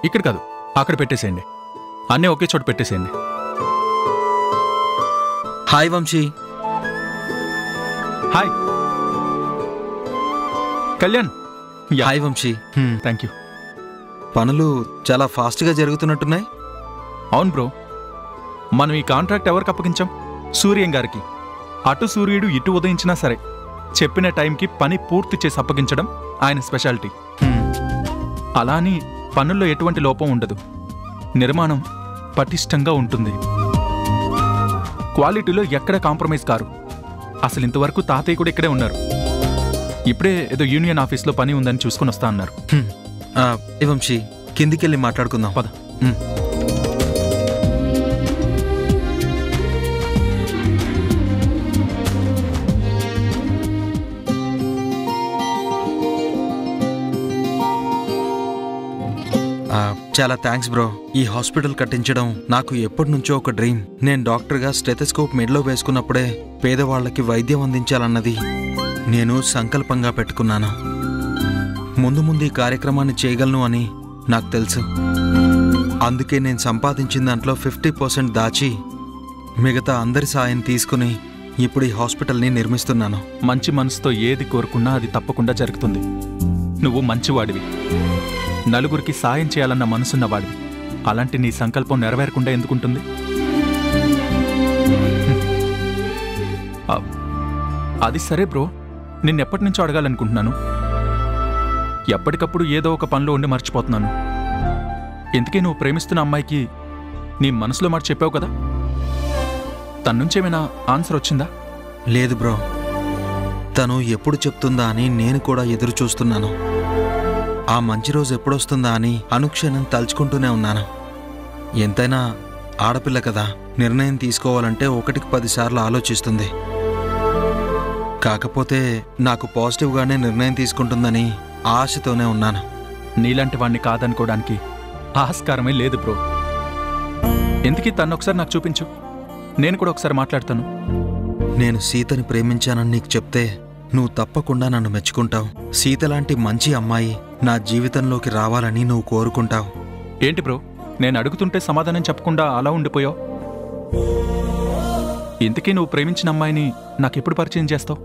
ఇక్కడ కాదు అక్కడ పెట్టేసేయండి అన్నీ ఒకే చోట పెట్టేసేయండి hi Vamshi hi Kalyan yeah hi Vamshi thank you పనులు చాలా ఫాస్ట్గా జరుగుతున్నట్టున్నాయి అవును బ్రో మనం ఈ కాంట్రాక్ట్ ఎవరికి అప్పగించాం సూర్యం గారికి అటు సూర్యుడు ఇటు ఉదయించినా సరే చెప్పిన టైంకి పని పూర్తి చేసి అప్పగించడం ఆయన స్పెషాలిటీ అలా అని పనుల్లో ఎటువంటి లోపం ఉండదు నిర్మాణం పటిష్టంగా ఉంటుంది క్వాలిటీలో ఎక్కడ కాంప్రమైజ్ కారు అసలు ఇంతవరకు తాతయ్య కూడా ఇక్కడే ఉన్నారు ఇప్పుడే ఏదో యూనియన్ ఆఫీస్లో పని ఉందని చూసుకుని వస్తా అన్నారు హ్మ్. ఆ, ఏ వంశీ కిందికెళ్ళి మాట్లాడుకుందాం పద హ్మ్. ఆ, చాలా థ్యాంక్స్ బ్రో ఈ హాస్పిటల్ కట్టించడం నాకు ఎప్పటి నుంచో ఒక డ్రీమ్ నేను డాక్టర్గా స్టెథెస్కోప్ మెడలో వేసుకున్నప్పుడే పేదవాళ్ళకి వైద్యం అందించాలన్నది నేను సంకల్పంగా పెట్టుకున్నాను ముందు ముందు ఈ కార్యక్రమాన్ని చేయగలను అని నాకు తెలుసు అందుకే నేను సంపాదించిన దాంట్లో ఫిఫ్టీ పర్సెంట్ దాచి మిగతా అందరి సాయం తీసుకుని ఇప్పుడు ఈ హాస్పిటల్ని నిర్మిస్తున్నాను మంచి మనసుతో ఏది కోరుకున్నా అది తప్పకుండా జరుగుతుంది నువ్వు మంచివాడివి నలుగురికి సాయం చేయాలన్న మనసున్న వాడివి అలాంటి నీ సంకల్పం నెరవేరకుండా ఎందుకుంటుంది ఆ, అది సరే బ్రో నిన్నెప్పటి నుంచో అడగాలనుకుంటున్నాను ఎప్పటికప్పుడు ఏదో ఒక పనిలో ఉండి మర్చిపోతున్నాను ఎందుకే నువ్వు ప్రేమిస్తున్న అమ్మాయికి నీ మనసులో మాట చెప్పావు కదా తన నుంచి ఏమైనా ఆన్సర్ వచ్చిందా లేదు బ్రో తను ఎప్పుడు చెప్తుందా అని నేను కూడా ఎదురు చూస్తున్నాను ఆ మంచి రోజు ఎప్పుడొస్తుందా అని అనుక్షణం తలుచుకుంటూనే ఉన్నాను ఎంతైనా ఆడపిల్ల కదా నిర్ణయం తీసుకోవాలంటే ఒకటికి పదిసార్లు ఆలోచిస్తుంది కాకపోతే నాకు పాజిటివ్గానే నిర్ణయం తీసుకుంటుందని ఆశతోనే ఉన్నాను నీలాంటి వాణ్ణి కాదనుకోవడానికి ఆస్కారమే లేదు బ్రో ఎందుకీ తను ఒకసారి నాకు చూపించు నేను కూడా ఒకసారి మాట్లాడతాను నేను సీతని ప్రేమించానని నీకు చెప్తే నువ్వు తప్పకుండా నన్ను మెచ్చుకుంటావు సీత లాంటి మంచి అమ్మాయి నా జీవితంలోకి రావాలని నువ్వు కోరుకుంటావు ఏంటి బ్రో నేను అడుగుతుంటే సమాధానం చెప్పకుండా అలా ఉండిపోయావు ఇంతకీ నువ్వు ప్రేమించిన అమ్మాయిని నాకెప్పుడు పరిచయం చేస్తావు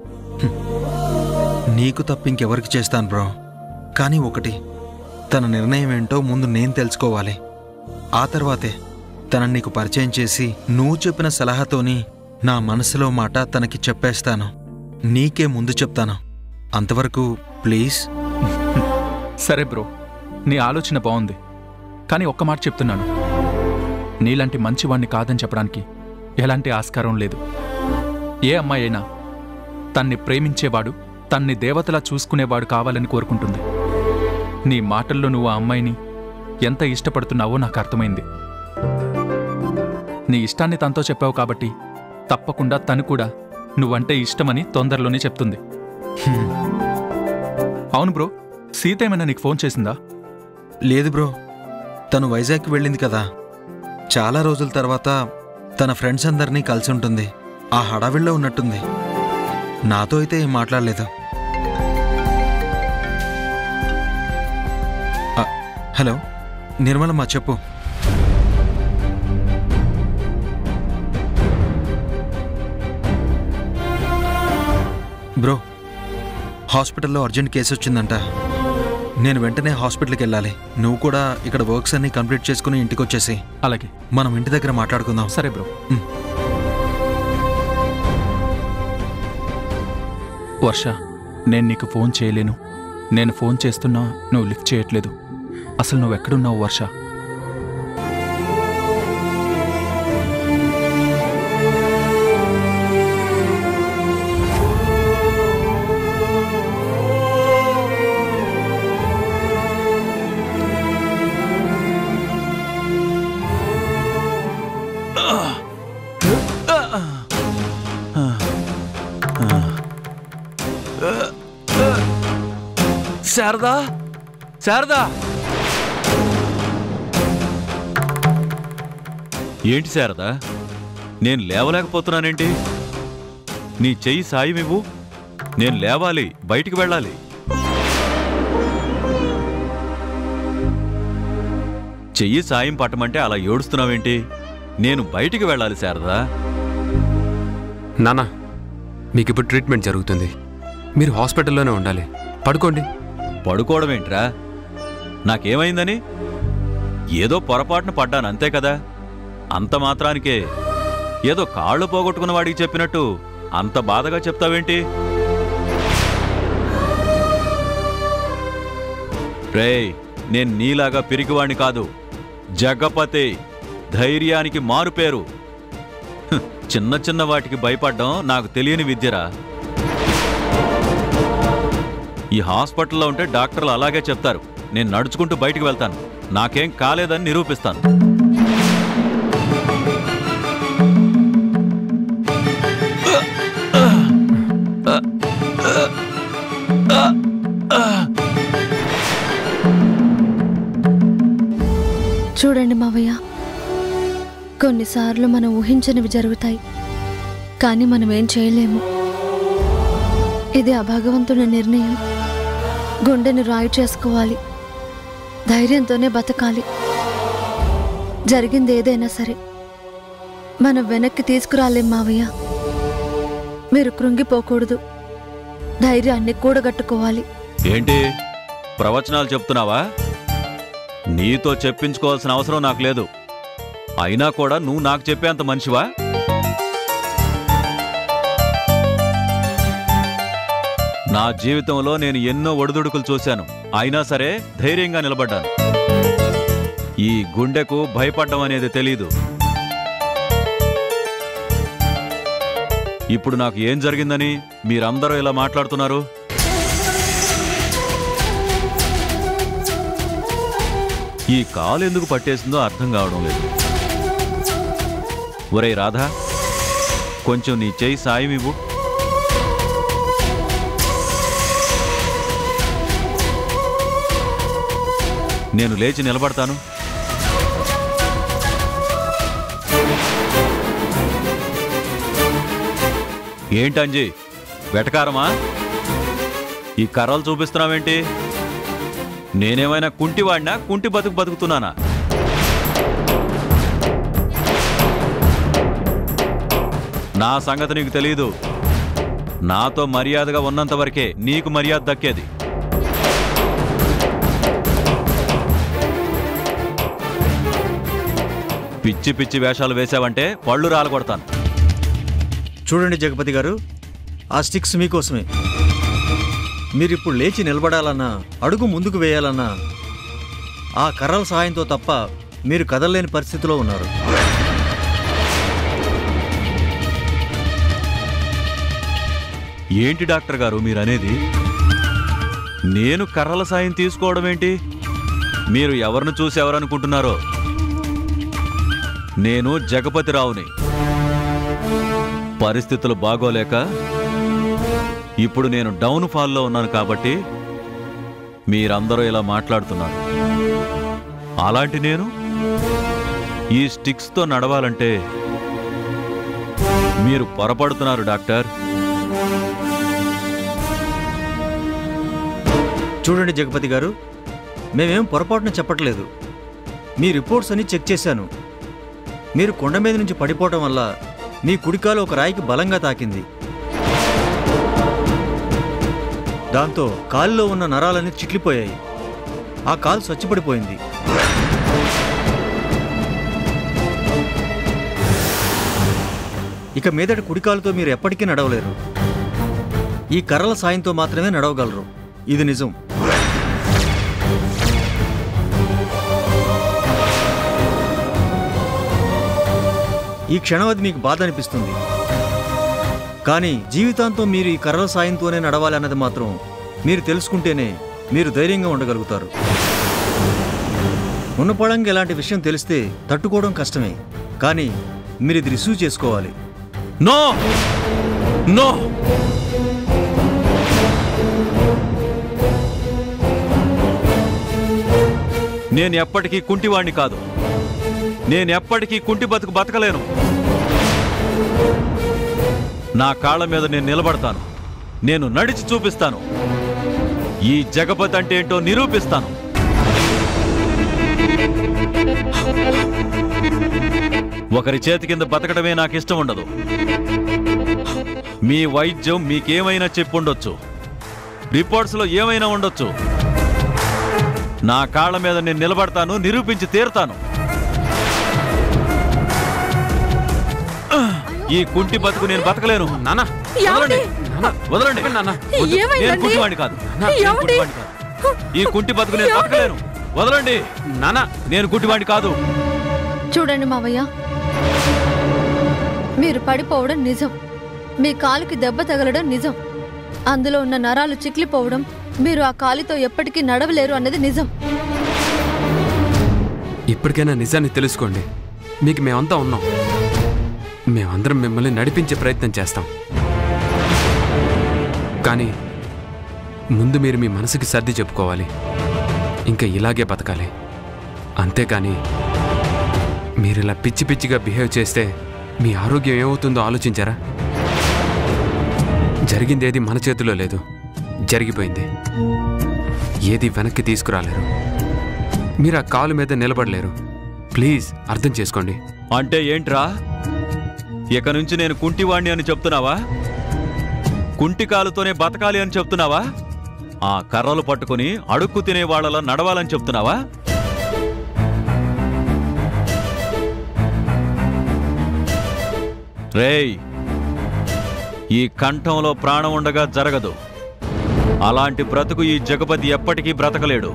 నీకు తప్ప ఇంకెవరికి చేస్తాను బ్రో కానీ ఒకటి తన నిర్ణయం ఏంటో ముందు నేను తెలుసుకోవాలి ఆ తర్వాతే తనని నీకు పరిచయం చేసి నువ్వు చెప్పిన సలహాతోని నా మనసులో మాట తనకి చెప్పేస్తాను నీకే ముందు చెప్తాను అంతవరకు ప్లీజ్ సరే బ్రో నీ ఆలోచన బాగుంది కానీ ఒక్క మాట చెప్తున్నాను నీలాంటి మంచివాణ్ణి కాదని చెప్పడానికి ఎలాంటి ఆస్కారం లేదు ఏ అమ్మాయి అయినా తన్ని ప్రేమించేవాడు తన్ని దేవతలా చూసుకునేవాడు కావాలని కోరుకుంటుంది నీ మాటల్లో నువ్వు ఆ అమ్మాయిని ఎంత ఇష్టపడుతున్నావో నాకు అర్థమైంది నీ ఇష్టాన్ని తనతో చెప్పావు కాబట్టి తప్పకుండా తను కూడా నువ్వంటే ఇష్టమని తొందరలోనే చెప్తుంది అవును బ్రో సీత ఏమైనా నీకు ఫోన్ చేసిందా లేదు బ్రో తను వైజాగ్కి వెళ్ళింది కదా చాలా రోజుల తర్వాత తన ఫ్రెండ్స్ అందరినీ కలిసి ఉంటుంది ఆ హడావిడిలో ఉన్నట్టుంది నాతో అయితే ఏం మాట్లాడలేదు ఆ, హలో నిర్మలమ్మ చెప్పు బ్రో హాస్పిటల్లో అర్జెంట్ కేసు వచ్చిందంట నేను వెంటనే హాస్పిటల్కి వెళ్ళాలి నువ్వు కూడా ఇక్కడ వర్క్స్ అన్ని కంప్లీట్ చేసుకుని ఇంటికి వచ్చేసి అలాగే మనం ఇంటి దగ్గర మాట్లాడుకుందాం సరే బ్రో మ్. వర్ష నేను నీకు ఫోన్ చేయలేను నేను ఫోన్ చేస్తున్నా నువ్వు లిఫ్ట్ చేయట్లేదు అసలు నువ్వు ఎక్కడున్నావు వర్ష శారదా శారదా ఏంటి శారదా నేను లేవలేకపోతున్నానేంటి నీ చెయ్యి సాయం ఇవ్వు నేను లేవాలి బయటికి వెళ్ళాలి చెయ్యి సాయం పట్టమంటే అలా ఏడుస్తున్నావేంటి నేను బయటికి వెళ్ళాలి శారదా నానా మీకు ఇప్పుడు ట్రీట్మెంట్ జరుగుతుంది మీరు హాస్పిటల్లోనే ఉండాలి పడుకోండి పడుకోవడమేంట్రా నాకేమైందని ఏదో పొరపాటున పడ్డాను అంతే కదా అంత మాత్రానికే ఏదో కాళ్ళు పోగొట్టుకున్న వాడికి చెప్పినట్టు అంత బాధగా చెప్తావేంటి రేయ్ నేను నీలాగా పిరికివాణ్ణి కాదు జగపతి ధైర్యానికి మారు పేరు హ్, చిన్న చిన్న వాటికి భయపడ్డం నాకు తెలియని విద్యరా ఈ హాస్పిటల్లో ఉంటే డాక్టర్లు అలాగే చెప్తారు నేను నడుచుకుంటూ బయటికి వెళ్తాను నాకేం కాలేదని నిరూపిస్తాను చూడండి మావయ్య కొన్నిసార్లు మనం ఊహించనివి జరుగుతాయి కానీ మనం ఏం చేయలేము ఇది అభగవంతుని నిర్ణయం గుండెని రాయి చేసుకోవాలి ధైర్యంతోనే బతకాలి జరిగింది ఏదైనా సరే మనం వెనక్కి తీసుకురాలేం మావయ్య మీరు కృంగిపోకూడదు ధైర్యాన్ని కూడగట్టుకోవాలి ఏంటి ప్రవచనాలు చెప్తున్నావా నీతో చెప్పించుకోవాల్సిన అవసరం నాకు లేదు అయినా కూడా నువ్వు నాకు చెప్పేంత మనిషివా నా జీవితంలో నేను ఎన్నో ఒడిదుడుకులు చూశాను అయినా సరే ధైర్యంగా నిలబడ్డాను ఈ గుండెకు భయపడ్డం అనేది తెలీదు ఇప్పుడు నాకు ఏం జరిగిందని మీరందరూ ఇలా మాట్లాడుతున్నారు ఈ కాలు ఎందుకు పట్టేసిందో అర్థం కావడం లేదు ఒరే రాధా కొంచెం నీ చేయి సాయం ఇవ్వు నేను లేచి నిలబడతాను ఏంటంజీ వెటకారమా ఈ కర్రలు చూపిస్తున్నావేంటి నేనేమైనా కుంటివాడినా కుంటి బతుకు బతుకుతున్నానా నా సంగతి నీకు తెలీదు నాతో మర్యాదగా ఉన్నంత వరకే నీకు మర్యాద దక్కేది పిచ్చి పిచ్చి వేషాలు వేశావంటే పళ్ళు రాలగొడతాను చూడండి జగపతి గారు ఆ స్టిక్స్ మీకోసమే మీరిప్పుడు లేచి నిలబడాలన్నా అడుగు ముందుకు వేయాలన్నా ఆ కర్రల సాయంతో తప్ప మీరు కదలలేని పరిస్థితిలో ఉన్నారు ఏంటి డాక్టర్ గారు మీరనేది నేను కర్రల సాయం తీసుకోవడం ఏంటి మీరు ఎవరిని చూసి ఎవరనుకుంటున్నారో నేను జగపతిరావుని పరిస్థితులు బాగోలేక ఇప్పుడు నేను డౌన్ ఫాల్లో ఉన్నాను కాబట్టి మీరందరూ ఇలా మాట్లాడుతున్నారు అలాంటి నేను ఈ స్టిక్స్తో నడవాలంటే మీరు పొరపడుతున్నారు డాక్టర్ చూడండి జగపతి గారు మేమేం పొరపాటున చెప్పట్లేదు మీ రిపోర్ట్స్ అన్ని చెక్ చేశాను మీరు కొండ మీద నుంచి పడిపోవటం వల్ల మీ కుడికాలు ఒక రాయికి బలంగా తాకింది దాంతో కాలులో ఉన్న నరాలన్నీ చిట్లిపోయాయి ఆ కాలు స్వచ్ఛపడిపోయింది ఇక మీదట కుడికాలుతో మీరు ఎప్పటికీ నడవలేరు ఈ కర్రల సాయంతో మాత్రమే నడవగలరు ఇది నిజం ఈ క్షణం అది మీకు బాధ అనిపిస్తుంది కానీ జీవితాంతం మీరు ఈ కర్రల సాయంతోనే నడవాలి అన్నది మాత్రం మీరు తెలుసుకుంటేనే మీరు ధైర్యంగా ఉండగలుగుతారు ఉన్నపడంగా ఇలాంటి విషయం తెలిస్తే తట్టుకోవడం కష్టమే కానీ మీరు ఇది రిసీవ్ చేసుకోవాలి నో నో నేను ఎప్పటికీ కుంటివాణ్ణి కాదు నేను ఎప్పటికీ కుంటి బతుకు బతకలేను నా కాళ్ళ మీద నేను నిలబడతాను నేను నడిచి చూపిస్తాను ఈ జగపతి అంటే ఏంటో నిరూపిస్తాను ఒకరి చేతి కింద బతకడమే నాకు ఇష్టం ఉండదు మీ వైద్యం మీకేమైనా చెప్పుండొచ్చు రిపోర్ట్స్లో ఏమైనా ఉండొచ్చు నా కాళ్ళ మీద నేను నిలబడతాను నిరూపించి తీరుతాను ఈ కుంటి బతుకు నేను బతకలేను నానా వదలండి నానా వదలండి నాన్న నేను కుంటివాణ్ణి కాదు నేను కుంటివాణ్ణి కాదు. ఈ కుంటి బతుకు నేను బతకలేను వదలండి నానా నేను కుంటివాణ్ణి కాదు చూడండి మావయ్య మీరు పడిపోవడం నిజం మీ కాలుకి దెబ్బ తగలడం నిజం అందులో ఉన్న నరాలు చిక్లిపోవడం మీరు ఆ కాలితో ఎప్పటికీ నడవలేరు అన్నది నిజం ఇప్పటికైనా నిజాన్ని తెలుసుకోండి మీకు మేమంతా ఉన్నాం మేమందరం మిమ్మల్ని నడిపించే ప్రయత్నం చేస్తాం కానీ ముందు మీరు మీ మనసుకి సర్ది చెప్పుకోవాలి ఇంకా ఇలాగే బతకాలి అంతేకాని మీరు ఇలా పిచ్చి పిచ్చిగా బిహేవ్ చేస్తే మీ ఆరోగ్యం ఏమవుతుందో ఆలోచించారా జరిగింది ఏది మన చేతిలో లేదు జరిగిపోయింది ఏది వెనక్కి తీసుకురాలేరు మీరు ఆ కాలు మీద నిలబడలేరు ప్లీజ్ అర్థం చేసుకోండి అంటే ఏంట్రా ఇక నుంచి నేను కుంటివాణ్ణి అని చెప్తున్నావా కుంటి కాలుతోనే బతకాలి అని చెప్తున్నావా ఆ కర్రలు పట్టుకుని అడుక్కు తినే వాళ్ళలా నడవాలని చెప్తున్నావా రేయ్ ఈ కంఠంలో ప్రాణం ఉండగా జరగదు అలాంటి బ్రతుకు ఈ జగపతి ఎప్పటికీ బ్రతకలేడు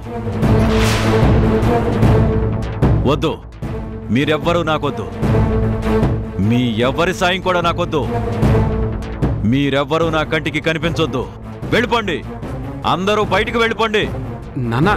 వద్దు మీరెవ్వరూ నాకొద్దు మీ ఎవ్వరి సాయం కూడా నాకొద్దు మీరెవ్వరూ నా కంటికి కనిపించొద్దు వెళ్ళిపోండి అందరూ బయటికి వెళ్ళిపోండి నానా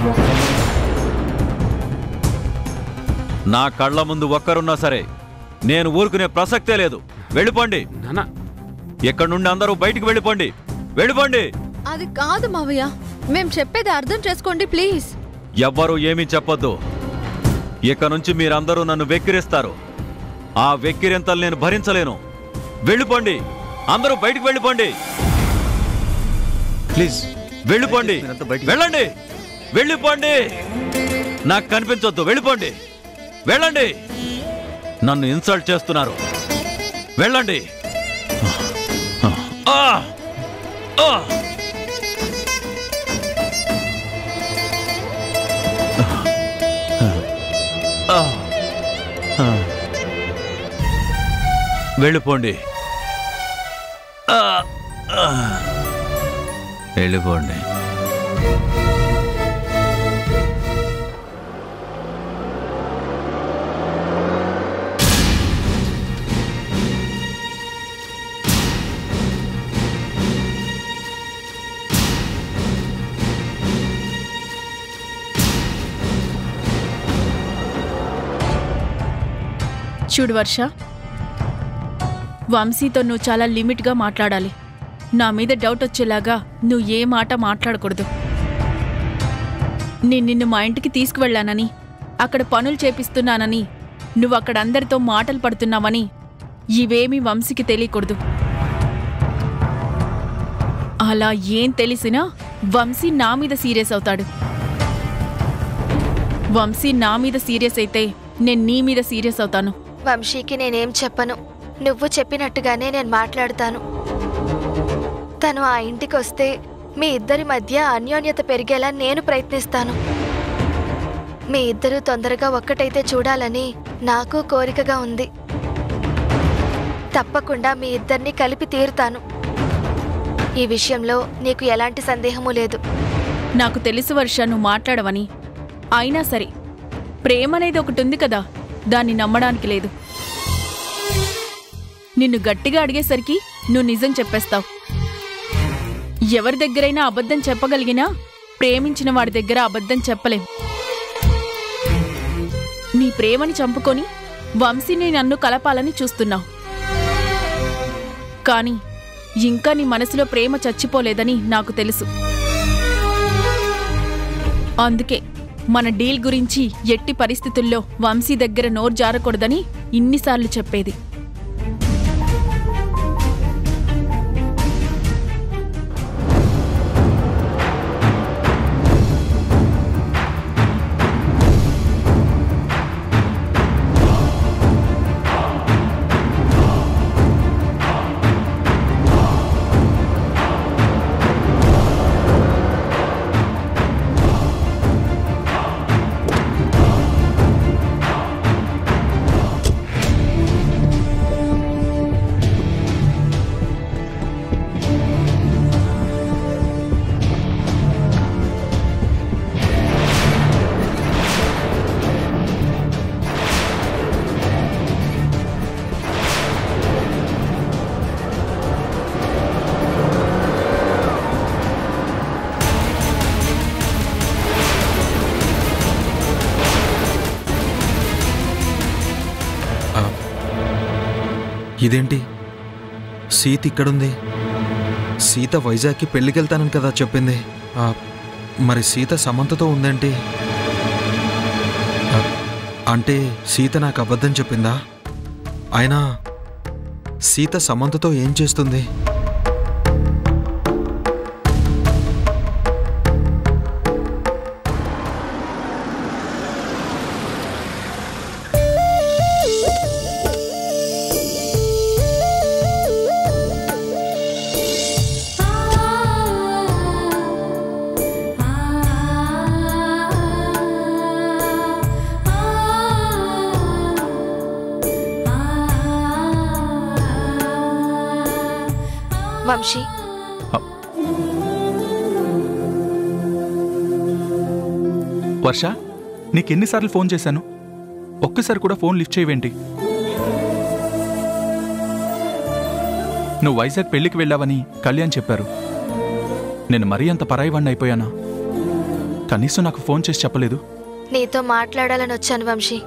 నా కళ్ళ ముందు ఒక్కరున్నా సరే నేను ఊరుకునే ప్రసక్తే లేదు వెళ్ళిపోండి నానా ఇక్కడి నుండి అందరూ బయటికి వెళ్ళిపోండి వెళ్ళిపోండి అది కాదు మావయ్య మేం చెప్పేది అర్థం చేసుకోండి ప్లీజ్ ఎవ్వరూ ఏమీ చెప్పొద్దు ఇక నుంచి మీరందరూ నన్ను వెక్కిరిస్తారు ఆ వెక్కిరింతలు నేను భరించలేను వెళ్ళిపోండి అందరూ బయటికి వెళ్ళిపోండి ప్లీజ్ వెళ్ళిపోండి మీరంతా బయటికి- వెళ్ళండి వెళ్ళిపోండి నాకు కనిపించొద్దు వెళ్ళిపోండి వెళ్ళండి నన్ను ఇన్సల్ట్ చేస్తున్నారు వెళ్ళండి ఆ! ఆ! ఆ! ఆ! వెళ్ళిపోండి ఆ! ఆ! వెళ్ళిపోండి చూడు వర్ష వంశీతో నువ్వు చాలా లిమిట్గా మాట్లాడాలి నా మీద డౌట్ వచ్చేలాగా నువ్వు ఏ మాట మాట్లాడకూడదు నేను నిన్ను మా ఇంటికి తీసుకువెళ్ళానని అక్కడ పనులు చేపిస్తున్నానని నువ్వు అక్కడ అందరితో మాటలు పడుతున్నావని ఇవేమీ వంశీకి తెలియకూడదు అలా ఏం తెలిసినా వంశీ నా మీద సీరియస్ అవుతాడు వంశీ నా మీద సీరియస్ అయితే నేను నీ మీద సీరియస్ అవుతాను వంశీకి నేనేం చెప్పను నువ్వు చెప్పినట్టుగానే నేను మాట్లాడతాను తను ఆ ఇంటికి వస్తే మీ ఇద్దరి మధ్య అన్యోన్యత పెరిగేలా నేను ప్రయత్నిస్తాను మీ ఇద్దరూ తొందరగా ఒక్కటైతే చూడాలని నాకు కోరికగా ఉంది తప్పకుండా మీ ఇద్దరిని కలిపి తీరుతాను ఈ విషయంలో నీకు ఎలాంటి సందేహము లేదు నాకు తెలుసు వర్ష నువ్వు మాట్లాడవని అయినా సరే ప్రేమ అనేది ఒకటి ఉంది కదా దాన్ని నమ్మడానికి లేదు నిన్ను గట్టిగా అడిగేసరికి నువ్వు నిజం చెప్పేస్తావు ఎవరి దగ్గరైనా అబద్ధం చెప్పగలిగినా ప్రేమించిన వాడి దగ్గర అబద్ధం చెప్పలేం నీ ప్రేమని చంపుకొని వంశీని నన్ను కలపాలని చూస్తున్నావు కానీ ఇంకా నీ మనసులో ప్రేమ చచ్చిపోలేదని నాకు తెలుసు అందుకే మన డీల్ గురించి ఎట్టి పరిస్థితుల్లో వంశీ దగ్గర నోరు జారకూడదని ఇన్నిసార్లు చెప్పేది ఇదేంటి సీత ఇక్కడుంది సీత వైజాగ్కి పెళ్ళికెళ్తానని కదా చెప్పింది ఆ, మరి సీత సమంతతో ఉందేంటి ఆ, అంటే సీత నాకు అబద్ధం చెప్పిందా అయినా సీత సమంతతో ఏం చేస్తుంది వంశీ వర్ష నీకెన్నిసార్లు ఫోన్ చేశాను ఒక్కసారి కూడా ఫోన్ లిఫ్ట్ చేయవేంటి నువ్వు వైజాగ్ పెళ్లికి వెళ్ళావని కళ్యాణ్ చెప్పారు నేను మరీ అంత పరాయివాణ్ణి అయిపోయానా కనీసం నాకు ఫోన్ చేసి చెప్పలేదు నీతో మాట్లాడాలని వచ్చాను వంశీ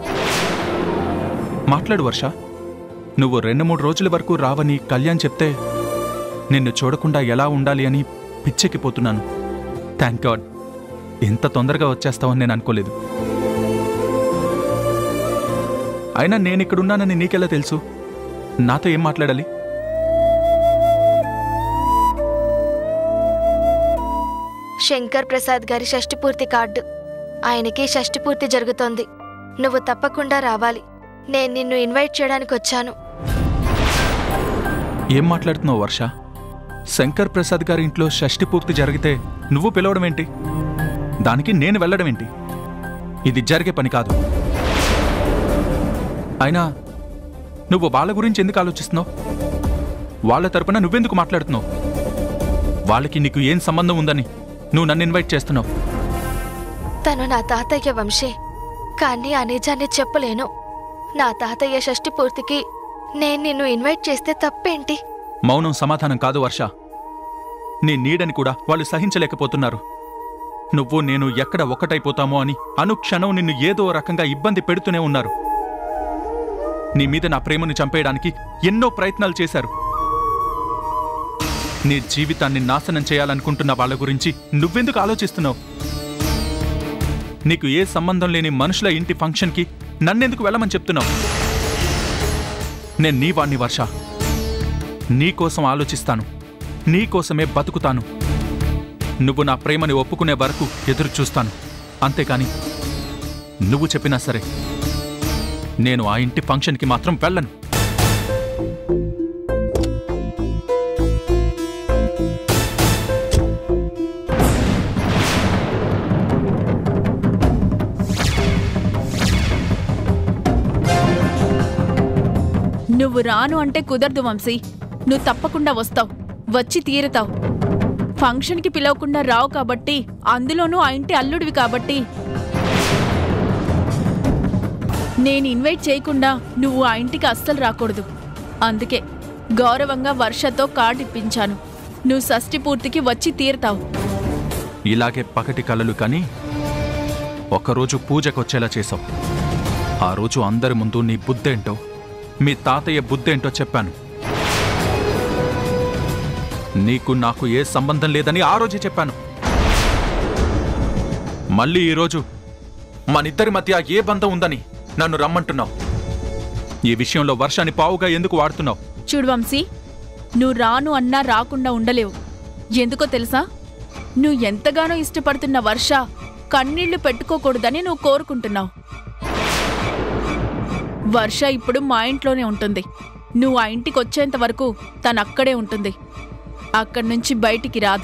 మాట్లాడు వర్ష నువ్వు రెండు మూడు రోజుల వరకు రావని కళ్యాణ్ చెప్తే నిన్ను చూడకుండా ఎలా ఉండాలి అని పిచ్చెక్కిపోతున్నాను థ్యాంక్ గాడ్ ఇంత తొందరగా వచ్చేస్తావని నేను అనుకోలేదు అయినా నేను ఇక్కడున్నానని నీకెలా తెలుసు నాతో ఏం మాట్లాడాలి శంకర్ ప్రసాద్ గారి షష్టిపూర్తి కార్డు ఆయనకి షష్టిపూర్తి జరుగుతోంది నువ్వు తప్పకుండా రావాలి నేను నిన్ను ఇన్వైట్ చేయడానికి వచ్చాను ఏం మాట్లాడుతున్నావు వర్ష శంకర్ ప్రసాద్ గారి ఇంట్లో షష్టి పూర్తి జరిగితే నువ్వు పిలవడం ఏంటి దానికి నేను వెళ్ళడం ఏంటి ఇది జరిగే పని కాదు అయినా నువ్వు వాళ్ళ గురించి ఎందుకు ఆలోచిస్తున్నావు వాళ్ళ తరపున నువ్వెందుకు మాట్లాడుతున్నావు వాళ్ళకి నీకు ఏం సంబంధం ఉందని నువ్వు నన్ను ఇన్వైట్ చేస్తున్నావు తను నా తాతయ్య వంశే కానీ ఆ నిజాన్ని చెప్పలేను నా తాతయ్య షష్టి పూర్తికి నేను నిన్ను ఇన్వైట్ చేస్తే తప్పేంటి మౌనం సమాధానం కాదు వర్ష నీ నీడని కూడా వాళ్ళు సహించలేకపోతున్నారు నువ్వు నేను ఎక్కడ ఒక్కటైపోతామో అని అనుక్షణం నిన్ను ఏదో రకంగా ఇబ్బంది పెడుతూనే ఉన్నారు నీ మీద నా ప్రేమను చంపేయడానికి ఎన్నో ప్రయత్నాలు చేశారు నీ జీవితాన్ని నాశనం చేయాలనుకుంటున్న వాళ్ళ గురించి నువ్వెందుకు ఆలోచిస్తున్నావు నీకు ఏ సంబంధం లేని మనుషుల ఇంటి ఫంక్షన్కి నన్నెందుకు వెళ్ళమని చెప్తున్నావు నేను నీ వాణ్ణి వర్ష నీకోసం ఆలోచిస్తాను నీకోసమే బతుకుతాను నువ్వు నా ప్రేమని ఒప్పుకునే వరకు ఎదురు చూస్తాను అంతేకాని నువ్వు చెప్పినా సరే నేను ఆ ఇంటి ఫంక్షన్కి మాత్రం వెళ్ళను నువ్వు రాను అంటే కుదరదు వంశీ నువ్వు తప్పకుండా వస్తావు వచ్చి తీరుతావు ఫంక్షన్కి పిలవకుండా రావు కాబట్టి అందులోనూ ఆ ఇంటి అల్లుడివి కాబట్టి నేను ఇన్వైట్ చేయకుండా నువ్వు ఆ ఇంటికి అస్సలు రాకూడదు అందుకే గౌరవంగా వర్షతో కార్డు ఇప్పించాను నువ్వు షష్ఠి పూర్తికి వచ్చి తీరుతావు ఇలాగే పకటి కలలు కానీ ఒకరోజు పూజకొచ్చేలా చేశావు ఆ రోజు అందరి ముందు నీ బుద్ధేంటో మీ తాతయ్య బుద్ధేంటో చెప్పాను నీకు నాకు ఏ సంబంధం లేదని ఆ రోజే చెప్పాను మళ్ళీ ఈరోజు మనిద్దరి మధ్య ఏ బంధం ఉందని నన్ను రమ్మంటున్నావు ఈ విషయంలో వర్షాన్ని పావుగా ఎందుకు వాడుతున్నావు చూడు వంశీ నువ్వు రాను అన్నా రాకుండా ఉండలేవు ఎందుకో తెలుసా నువ్వు ఎంతగానో ఇష్టపడుతున్న వర్ష కన్నీళ్లు పెట్టుకోకూడదని నువ్వు కోరుకుంటున్నావు వర్ష ఇప్పుడు మా ఇంట్లోనే ఉంటుంది నువ్వు ఆ ఇంటికి వచ్చేంత వరకు తను అక్కడే ఉంటుంది అక్కడి నుంచి బయటికి రాదు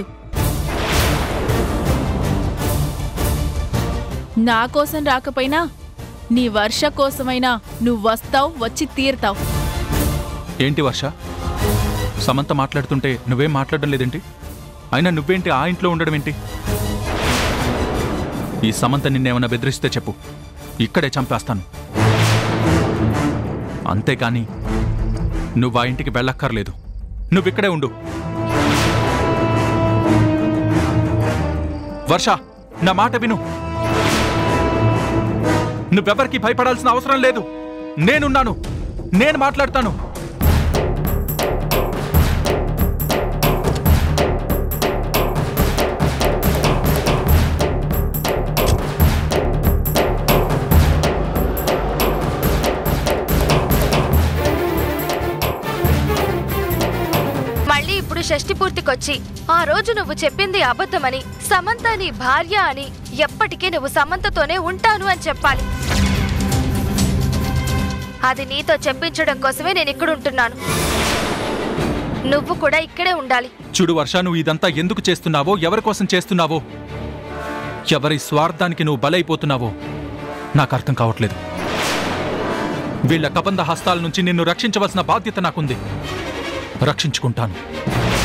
నా కోసం రాకపోయినా నీ వర్ష కోసమైనా నువ్వు వస్తావు వచ్చి తీరుతావు ఏంటి వర్ష సమంత మాట్లాడుతుంటే నువ్వేం మాట్లాడడం లేదేంటి అయినా నువ్వేంటి ఆ ఇంట్లో ఉండడం ఏంటి ఈ సమంత నిన్నేమన్నా బెదిరిస్తే చెప్పు ఇక్కడే చంపేస్తాను అంతేకాని నువ్వు ఆ ఇంటికి వెళ్ళక్కర్లేదు నువ్విక్కడే ఉండు వర్ష నా మాట విను నువ్వెవరికి భయపడాల్సిన అవసరం లేదు నేనున్నాను నేను మాట్లాడతాను షష్టి పూర్తికొచ్చి ఆ రోజు నువ్వు చెప్పింది అబద్ధమని సమంత నీ భార్య అని ఎప్పటికీ నువ్వు సమంతతోనే ఉంటాను అని చెప్పాలి అది నీతో చెప్పించడం కోసమే నేను ఇక్కడ ఉంటున్నాను నువ్వు కూడా ఇక్కడే ఉండాలి చూడు వర్ష నువ్వు ఇదంతా ఎందుకు చేస్తున్నావో ఎవరి కోసం చేస్తున్నావో ఎవరి స్వార్థానికి నువ్వు బలైపోతున్నావో నాకు అర్థం కావట్లేదు వీళ్ళ కబంధ హస్తాల నుంచి నిన్ను రక్షించవలసిన బాధ్యత నాకుంది రక్షించుకుంటాను